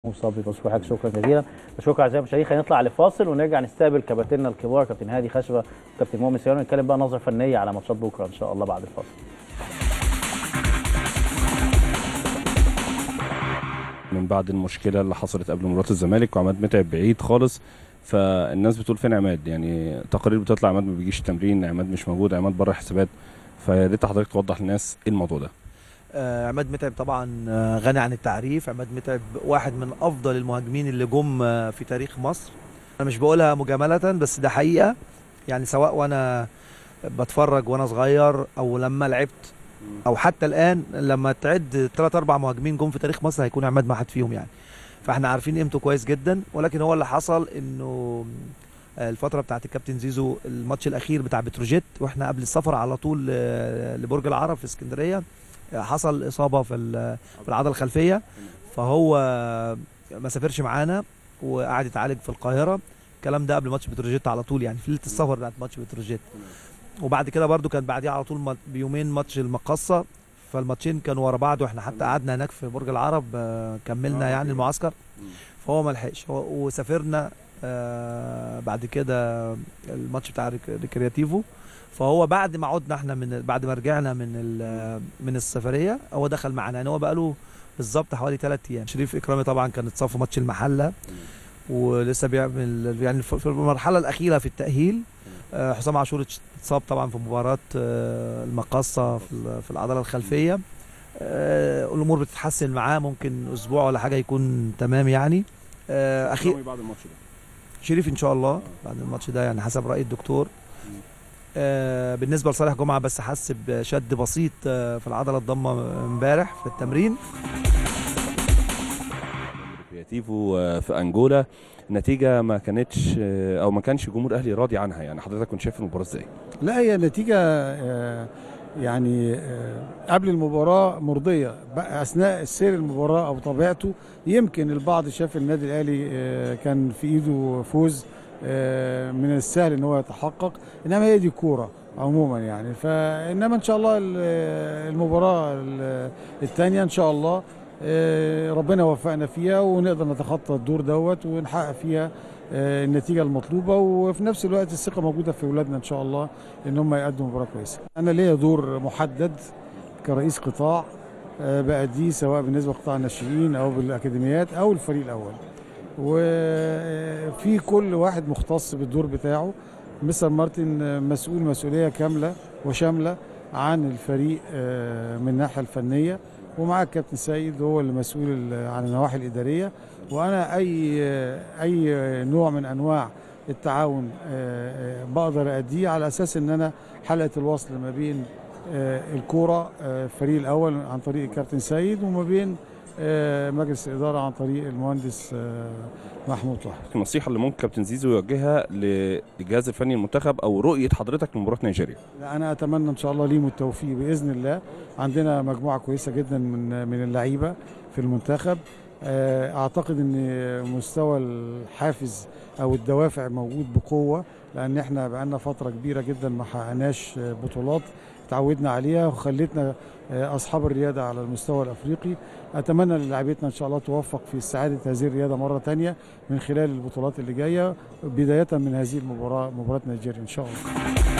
صبري بشكر حضرتك شكرا جزيلا بشكرك اعزائي المشاهدين خلينا نطلع لفاصل ونرجع نستقبل كباتننا الكبار كابتن هادي خشبه كابتن مؤمن سيران ونتكلم بقى نظره فنيه على ماتشات بكره ان شاء الله بعد الفاصل من بعد المشكله اللي حصلت قبل مباراه الزمالك وعماد متعب بعيد خالص فالناس بتقول فين عماد يعني تقارير بتطلع عماد ما بيجيش التمرين عماد مش موجود عماد بره الحسابات فيا ريت حضرتك توضح للناس ايه الموضوع ده آه، عماد متعب طبعا آه، غني عن التعريف عماد متعب واحد من افضل المهاجمين اللي جم آه، في تاريخ مصر انا مش بقولها مجامله بس ده حقيقه يعني سواء وانا بتفرج وانا صغير او لما لعبت او حتى الان لما تعد ثلاث اربع مهاجمين جم في تاريخ مصر هيكون عماد محد فيهم يعني فاحنا عارفين قيمته كويس جدا ولكن هو اللي حصل انه آه، الفتره بتاعت الكابتن زيزو الماتش الاخير بتاع بتروجيت واحنا قبل السفر على طول آه، لبرج العرب في اسكندريه آه، حصل اصابه في ال- في العضله الخلفيه فهو ما سافرش معانا وقعد يتعالج في القاهره الكلام ده قبل ماتش بتروجيت على طول يعني في ليله السفر بتاعت ماتش بتروجيت وبعد كده برده كان بعديها على طول ما- بيومين ماتش المقصه فالماتشين كانوا ورا بعض واحنا حتى قعدنا هناك في برج العرب آه، كملنا آه، يعني أوكي. المعسكر فهو ما لحقش هو- وسافرنا آه، بعد كده الماتش بتاع ريك- ريكرياتيفو فهو بعد ما عدنا احنا من بعد ما رجعنا من ال- من السفريه هو دخل معانا يعني هو بقى له بالظبط حوالي ثلاث ايام شريف اكرامي طبعا كان اتصاب في ماتش المحله ولسه بيعمل يعني في في المرحله الاخيره في التاهيل آه، حسام عاشور اتصاب طبعا في مباراه آه، المقاصه في ال- في العضله الخلفيه آه، الامور بتتحسن معاه ممكن اسبوع ولا حاجه يكون تمام يعني آه، اخير بعد الماتش ده شريف ان شاء الله بعد الماتش ده يعني حسب راي الدكتور آه بالنسبه لصالح جمعه بس حس بشد بسيط آه في العضله الضمه امبارح في التمرين كرياتيفو آه، في انجولا نتيجه ما كانتش آه، او ما كانش جمهور اهلي راضي عنها يعني حضرتك كنت شايف المباراه ازاي لا هي نتيجة آه، يعني آه، قبل المباراة مرضية بقى أثناء سير المباراة أو طبيعته يمكن البعض شاف النادي الأهلي آه، كان في إيده فوز آه، من السهل إن هو يتحقق إنما هي دي كورة عموما يعني فإنما إن شاء الله ال- المباراة ال- الثانية إن شاء الله آه، ربنا وفقنا فيها ونقدر نتخطى الدور دوت ونحقق فيها آه، النتيجة المطلوبة وفي نفس الوقت الثقة موجودة في أولادنا إن شاء الله إن هم يقدموا مباراة كويسة. أنا ليا دور محدد كرئيس قطاع آه، بأديه سواء بالنسبة لقطاع الناشئين أو بالأكاديميات أو الفريق الأول. وفي كل واحد مختص بالدور بتاعه مستر مارتن آه، مسؤول مسؤولية كاملة وشاملة عن الفريق آه، من الناحية الفنية ومعاه الكابتن سيد هو اللي مسؤول ال- عن النواحي الإدارية وأنا أي أي نوع من أنواع التعاون آه، آه، بقدر أديه على أساس إن أنا حلقة الوصل ما بين آه، الكورة آه، الفريق الأول عن طريق الكابتن سيد وما بين آه، مجلس الإدارة عن طريق المهندس آه، محمود طاهر النصيحه اللي ممكن كابتن زيزو يوجهها للجهاز الفني المنتخب او رؤيه حضرتك لمباراه نيجيريا لا، انا اتمنى ان شاء الله ليهم التوفيق باذن الله عندنا مجموعه كويسه جدا من من اللعيبه في المنتخب آه، اعتقد ان مستوى الحافز او الدوافع موجود بقوه لان احنا بقالنا فتره كبيره جدا ما حققناش آه، بطولات تعودنا عليها وخلتنا آه، اصحاب الرياده على المستوى الافريقي اتمنى للاعبتنا ان شاء الله توفق في استعاده هذه الرياده مره ثانيه من خلال البطولات اللي جايه بدايه من هذه المباراه مباراه نيجيريا ان شاء الله